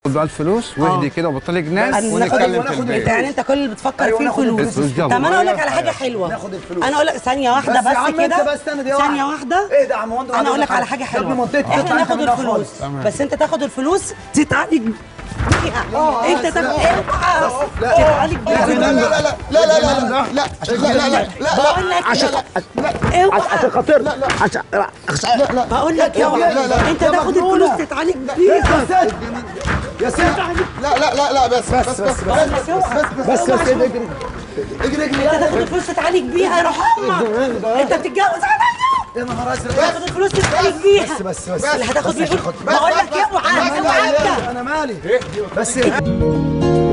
خد بقى الفلوس واهدي كده وبطلي جنان أنا ونتكلم ناخد- في انت البيت يعني انت كل اللي بتفكر أيوة، فيه ناخد الفلوس الفلوس دي طب انا اقول لك أبو على حاجه مايا. حلوه ناخد الفلوس. انا اقول لك ثانيه واحده بس يا عم بس انت كده بس استنى دي ثانيه واحدة. واحده ايه ده يا عم هو انت انا اقول لك حاجة. على حاجه يا حلوه ابني منطقتي احنا تطلع ناخد انت منها الفلوس خالص. بس انت تاخد الفلوس تتعالج بيها انت تاخد اوعى لا. تتعالج بيها لا لا لا لا لا لا لا لا لا لا لا لا بقول لك عشان اوعى عشان خاطر لا لا عشان لا لا بقول لك يا اوعى لا لا انت يا تاخد مجنونة. الفلوس تتعالج بيها يا ست يا ست لا لا لا لا بس بس بس بس بس بس بس اجري اجري اجري انت تاخد الفلوس تتعالج بيها يا روح امك انت بتتجوز عليا يا نهار ازرق تاخد الفلوس تتعالج بيها بس بس بس اللي هتاخد بس بيه عشان فلوس خاطر- بقول لك اوعى اوعى انت انا مالي بس